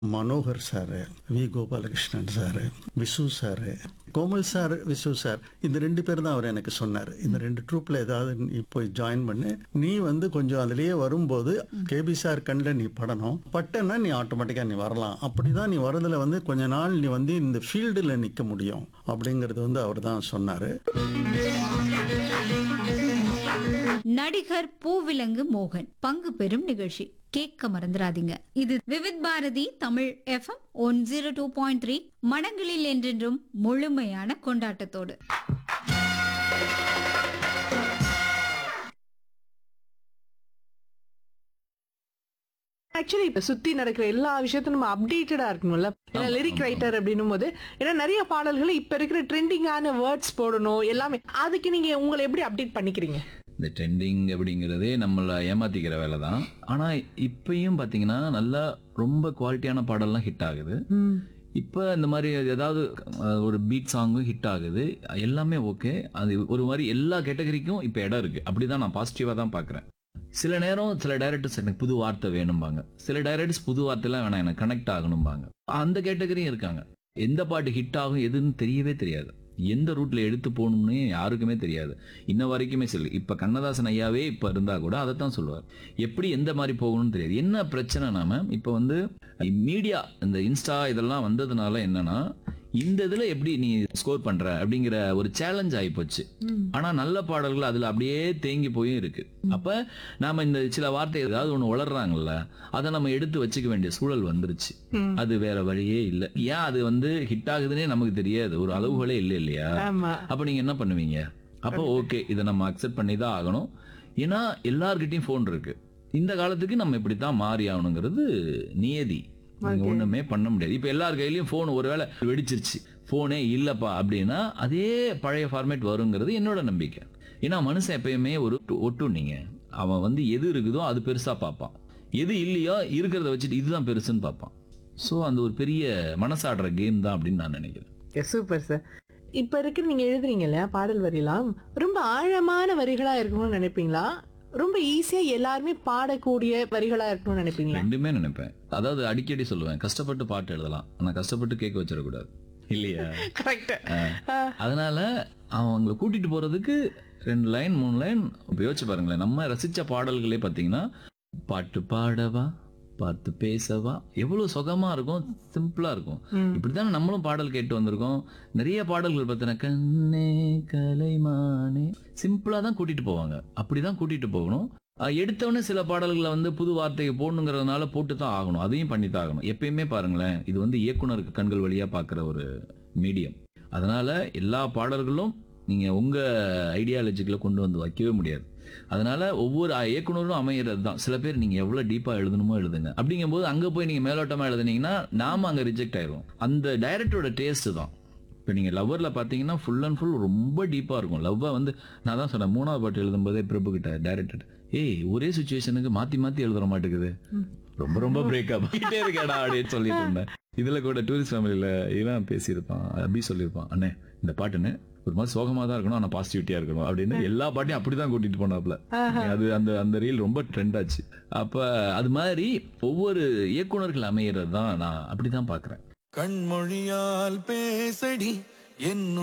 Manohar sir V Gopalakrishnan sir Visu sir Komal sir Visu sir இந்த ரெண்டு பேர் தான் அவர் எனக்கு சொன்னார் இந்த ரெண்டு ட்ரூப்ல ஏதாவது நீ போய் ஜாயின் பண்ணு நீ வந்து கொஞ்சம் அதுலயே வரும்போது கேபி சார் கண்ணில் நீ படணும் பட்டன்னா நீ ஆட்டோமேட்டிக்காக நீ வரலாம் அப்படிதான் நீ வரதுல வந்து கொஞ்ச நாள் நீ வந்து இந்த ஃபீல்டில் நிற்க முடியும் அப்படிங்கிறது வந்து அவர் தான் சொன்னார் நடிகர் பூவிலங்கு மோகன் பங்கு பெறும் நிகழ்ச்சி கேட்க மறந்துடாதீங்க இது Vividh Bharati Tamil FM one zero two point three மனங்களில் என்றென்றும் முழுமையான கொண்டாட்டத்தோடு ஆக்சுவலி இப்ப சுத்தி நடக்கிற எல்லா விஷயத்தையும் நம்ம அப்டேட்டடா இருக்கணும்ல ஏன்னா லிரிக் ரைட்டர் அப்படின்னும் போது ஏன்னா நிறைய பாடல்கள் இப்ப இருக்கிற ட்ரெண்டிங்கான வேர்ட்ஸ் போடணும் எல்லாமே அதுக்கு நீங்க உங்களை எப்படி அப்டேட் பண்ணிக்கிறீங்க இந்த ட்ரெண்டிங் அப்படிங்கிறதே நம்மளை ஏமாத்திக்கிற வேலை தான் ஆனால் இப்பயும் பார்த்தீங்கன்னா நல்லா ரொம்ப குவாலிட்டியான பாடல்லாம் ஹிட் ஆகுது இப்போ இந்த மாதிரி ஏதாவது அஹ், ஒரு பீட் சாங்கும் ஹிட் ஆகுது எல்லாமே ஓகே அது ஒரு மாதிரி எல்லா கேட்டகரிக்கும் இப்போ இடம் இருக்கு அப்படிதான் நான் பாசிட்டிவாக தான் பார்க்குறேன் சில நேரம் சில டைரக்டர்ஸ் எனக்கு புது வார்த்தை வேணும்பாங்க சில டைரக்டர்ஸ் புது வார்த்தைலாம் வேணாம் எனக்கு கனெக்ட் ஆகணும்பாங்க அந்த கேட்டகரியும் இருக்காங்க எந்த பாட்டு ஹிட் ஆகும் எதுன்னு தெரியவே தெரியாது எந்த ரூட்ல எடுத்து போகணும்னு யாருக்குமே தெரியாது இன்ன வரைக்குமே சொல்லு இப்ப கண்ணதாசன் ஐயாவே இப்ப இருந்தா கூட அதைத்தான் சொல்லுவார் எப்படி எந்த மாதிரி போகணும்னு தெரியாது என்ன பிரச்சனை நாம இப்ப வந்து மீடியா இந்த இன்ஸ்டா இதெல்லாம் வந்ததுனால என்னன்னா இந்த இதுல எப்படி நீ ஸ்கோர் பண்ற அப்படிங்கிற ஒரு சேலஞ்ச் ஆகி போச்சு ஆனா நல்ல பாடல்கள் அதுல அப்படியே தேங்கி போயும் இருக்கு அப்ப நாம இந்த சில வார்த்தை ஏதாவது ஒண்ணு வளர்றாங்கல்ல அதை நம்ம எடுத்து வச்சுக்க வேண்டிய சூழல் வந்துருச்சு அது வேற வழியே இல்ல ஏன் அது வந்து ஹிட் ஆகுதுன்னே நமக்கு தெரியாது ஒரு அளவுகளே இல்லை இல்லையா ஆமா அப்ப நீங்க என்ன பண்ணுவீங்க அப்போ ஓகே இதை நம்ம அக்செப்ட் பண்ணி தான் ஆகணும் ஏன்னா எல்லார்கிட்டயும் ஃபோன் இருக்கு இந்த காலத்துக்கு நம்ம இப்படித்தான் மாறி ஆகணுங்கிறது நியதி நீங்க ஒண்ணுமே பண்ண முடியாது இப்ப எல்லார் கையிலயும் போன் ஒருவேளை வெடிச்சிருச்சு போனே இல்லப்பா அப்படின்னா அதே பழைய ஃபார்மேட் வருங்கிறது என்னோட நம்பிக்கை ஏன்னா மனுஷன் எப்பயுமே ஒரு ஒட்டு நீங்க அவன் வந்து எது இருக்குதோ அது பெருசா பார்ப்பான் எது இல்லையோ இருக்கிறத வச்சுட்டு இதுதான் பெருசுன்னு பார்ப்பான் ஸோ அந்த ஒரு பெரிய மனசாடுற கேம் தான் அப்படின்னு நான் நினைக்கிறேன் சூப்பர் சார் இப்ப இருக்கிற நீங்க எழுதுறீங்க இல்லையா பாடல் வரிலாம் ரொம்ப ஆழமான வரிகளா இருக்கணும்னு நினைப்பீங்களா ரொம்ப ஈஸியா எல்லாருமே பாடக்கூடிய வரிகளா இருக்கணும்னு நினைப்பீங்களா ரெண்டுமே நினைப்பேன் அதாவது அடிக்கடி சொல்லுவேன் கஷ்டப்பட்டு பாட்டு எழுதலாம் ஆனா கஷ்டப்பட்டு கேட்க வச்சிடக்கூடாது இல்லையா கரெக்ட் அதனால அவங்கள கூட்டிட்டு போறதுக்கு ரெண்டு லைன் மூணு லைன் யோசிச்சு பாருங்களேன் நம்ம ரசிச்ச பாடல்களே பார்த்தீங்கன்னா பாட்டு பாடவா பார்த்து பேசவா எவ்வளவு சுகமா இருக்கும் சிம்பிளா இருக்கும் இப்படித்தானே நம்மளும் பாடல் கேட்டு வந்திருக்கோம் நிறைய பாடல்கள் பார்த்தீங்கன்னா கண்ணே கலைமானே சிம்பிளா தான் கூட்டிட்டு போவாங்க அப்படிதான் கூட்டிட்டு போகணும் அஹ் எடுத்தவொடனே சில பாடல்களை வந்து புது வார்த்தையை போடணுங்கிறதுனால போட்டு தான் ஆகணும் அதையும் பண்ணி தான் ஆகணும் எப்பயுமே பாருங்களேன் இது வந்து இயக்குனருக்கு கண்கள் வழியா பார்க்குற ஒரு மீடியம் அதனால எல்லா பாடல்களும் நீங்க உங்க ஐடியாலஜிக்குள்ள கொண்டு வந்து வைக்கவே முடியாது அதனால ஒவ்வொரு இயக்குனரும் அமையிறது தான் சில பேர் நீங்க எவ்வளவு டீப்பா எழுதணுமோ எழுதுங்க அப்படிங்கும்போது அங்க போய் நீங்க மேலோட்டமா எழுதுனீங்கன்னா நாம அங்க ரிஜெக்ட் ஆயிரும் அந்த டைரக்டரோட டேஸ்ட் தான் இப்போ நீங்கள் லவ்வரில் பார்த்தீங்கன்னா ஃபுல் அண்ட் ஃபுல் ரொம்ப டீப்பாக இருக்கும் லவ்வை வந்து நான் தான் சொன்னேன் மூணாவது பாட்டு எழுதும்போதே பிரபு கிட்ட டேரக்டர் ஏய் ஒரே சுச்சுவேஷனுக்கு மாற்றி மாற்றி எழுதுற மாட்டேங்குது ரொம்ப ரொம்ப பிரேக்கப் ஆகிட்டே இருக்கேடா அப்படின்னு சொல்லிட்டு இருந்தேன் இதில் கூட டூரிஸ்ட் ஃபேமிலியில் இவன் பேசியிருப்பான் அபி சொல்லியிருப்பான் அண்ணே இந்த பாட்டுன்னு ஒரு மாதிரி சோகமாக தான் இருக்கணும் ஆனால் பாசிட்டிவிட்டியாக இருக்கணும் அப்படின்னு எல்லா பாட்டையும் அப்படி தான் கூட்டிட்டு போனாப்புல அது அந்த அந்த ரீல் ரொம்ப ட்ரெண்ட் ஆச்சு அப்போ அது மாதிரி ஒவ்வொரு இயக்குனர்கள் அமையிறது தான் நான் அப்படி தான் பார்க்குறேன் கண்மொழியால் பேசடி என்